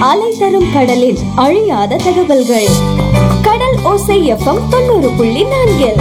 அலை தரும் கடலில் அழியாத தகவல்கள் கடல் ஓசை எஃப்எம் தொண்ணூறு புள்ளி நான்கில்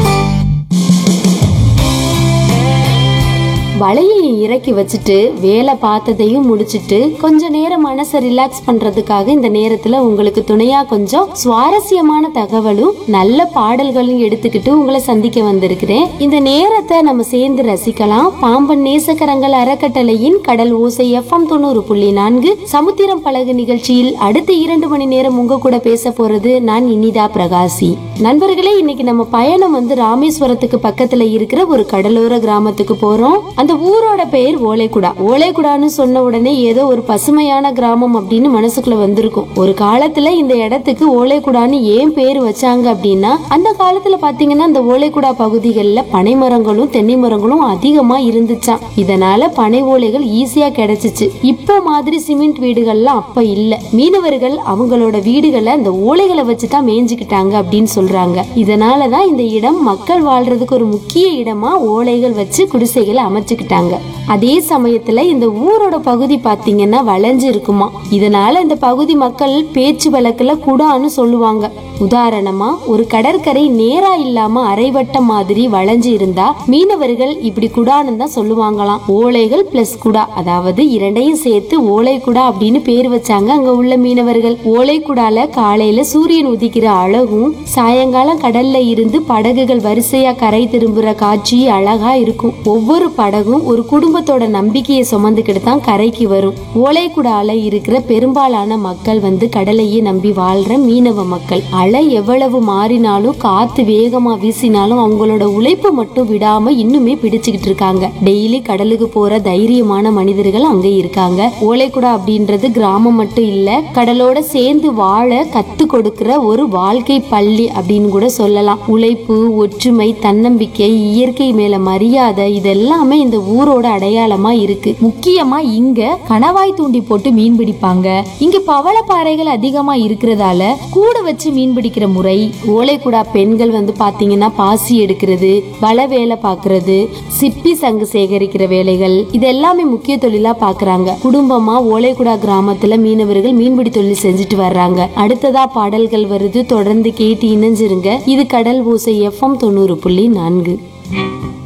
வலையை இறக்கி வச்சுட்டு வேலை பார்த்ததையும் முடிச்சிட்டு கொஞ்ச நேரம் மனசை ரிலாக்ஸ் பண்றதுக்காக இந்த நேரத்துல உங்களுக்கு துணையா கொஞ்சம் சுவாரஸ்யமான தகவலும் நல்ல பாடல்களும் எடுத்துக்கிட்டு உங்களை சந்திக்க வந்திருக்கிறேன் இந்த நேரத்தை நம்ம சேர்ந்து ரசிக்கலாம் பாம்பன் நேசக்கரங்கள் அறக்கட்டளையின் கடல் ஓசை எஃப்எம் தொண்ணூறு புள்ளி நான்கு சமுத்திரம் பழகு நிகழ்ச்சியில் அடுத்த இரண்டு மணி நேரம் உங்க கூட பேச போறது நான் இனிதா பிரகாசி நண்பர்களே இன்னைக்கு நம்ம பயணம் வந்து ராமேஸ்வரத்துக்கு பக்கத்துல இருக்கிற ஒரு கடலோர கிராமத்துக்கு போறோம் அந்த ஊரோட பெயர் ஓலைக்குடா ஓலைக்குடான்னு சொன்ன உடனே ஏதோ ஒரு பசுமையான கிராமம் அப்படின்னு மனசுக்குள்ள வந்திருக்கும் ஒரு காலத்துல இந்த இடத்துக்கு ஓலைக்குடான்னு ஏன் பேர் வச்சாங்க அப்படின்னா அந்த காலத்துல பாத்தீங்கன்னா இந்த ஓலைக்குடா பகுதிகளில் பனை மரங்களும் தென்னை மரங்களும் அதிகமா இருந்துச்சாம் இதனால பனை ஓலைகள் ஈஸியா கிடைச்சிச்சு இப்போ மாதிரி சிமெண்ட் வீடுகள்லாம் அப்ப இல்ல மீனவர்கள் அவங்களோட வீடுகளை அந்த ஓலைகளை வச்சுதான் மேய்ஞ்சுக்கிட்டாங்க அப்படின்னு சொல்றாங்க இதனாலதான் இந்த இடம் மக்கள் வாழ்றதுக்கு ஒரு முக்கிய இடமா ஓலைகள் வச்சு குடிசைகளை அமைச்சுக்கிட்டாங்க அதே சமயத்துல இந்த ஊரோட பகுதி பாத்தீங்கன்னா வளைஞ்சு இருக்குமா இதனால இந்த பகுதி மக்கள் பேச்சு வழக்குல குடான்னு சொல்லுவாங்க உதாரணமா ஒரு கடற்கரை நேரா இல்லாம அரைவட்டம் மாதிரி வளைஞ்சு இருந்தா மீனவர்கள் இப்படி குடான்னு தான் சொல்லுவாங்களாம் ஓலைகள் பிளஸ் குடா அதாவது இரண்டையும் சேர்த்து ஓலை குடா அப்படின்னு பேர் வச்சாங்க அங்க உள்ள மீனவர்கள் ஓலை குடால காலையில சூரியன் உதிக்கிற அழகும் சாயங்காலம் கடல்ல இருந்து படகுகள் வரிசையா கரை திரும்புற காட்சி அழகா இருக்கும் ஒவ்வொரு படகும் ஒரு குடும்பத்தோட நம்பிக்கையை சுமந்துக்கிட்டு தான் கரைக்கு வரும் ஓலைக்குடால இருக்கிற பெரும்பாலான மக்கள் வந்து கடலையே நம்பி வாழ்ற மீனவ மக்கள் அலை எவ்வளவு மாறினாலும் காத்து வேகமா வீசினாலும் அவங்களோட உழைப்பு மட்டும் விடாம இன்னுமே பிடிச்சுக்கிட்டு இருக்காங்க டெய்லி கடலுக்கு போற தைரியமான மனிதர்கள் அங்க இருக்காங்க ஓலைக்குடா அப்படின்றது கிராமம் மட்டும் இல்ல கடலோட சேர்ந்து வாழ கத்து கொடுக்கிற ஒரு வாழ்க்கை பள்ளி அப்படின்னு கூட சொல்லலாம் உழைப்பு ஒற்றுமை தன்னம்பிக்கை இயற்கை மேல மரியாதை இதெல்லாமே இந்த ஊரோட அடையாளமா இருக்கு முக்கியமா இங்க கணவாய் தூண்டி போட்டு மீன் பிடிப்பாங்க இங்க பவளப்பாறைகள் அதிகமா இருக்கிறதால கூட வச்சு மீன் பிடிக்கிற முறை ஓலைக்குடா பெண்கள் வந்து பாத்தீங்கன்னா பாசி எடுக்கிறது வலை வேலை பாக்குறது சிப்பி சங்கு சேகரிக்கிற வேலைகள் இது எல்லாமே முக்கிய தொழிலா பாக்குறாங்க குடும்பமா ஓலைக்குடா கிராமத்துல மீனவர்கள் மீன்பிடி தொழில் செஞ்சுட்டு வர்றாங்க அடுத்ததா பாடல்கள் வருது தொடர்ந்து கேட்டு இணைஞ்சிருங்க இது கடல் ஓசை எஃப்எம் தொண்ணூறு புள்ளி நான்கு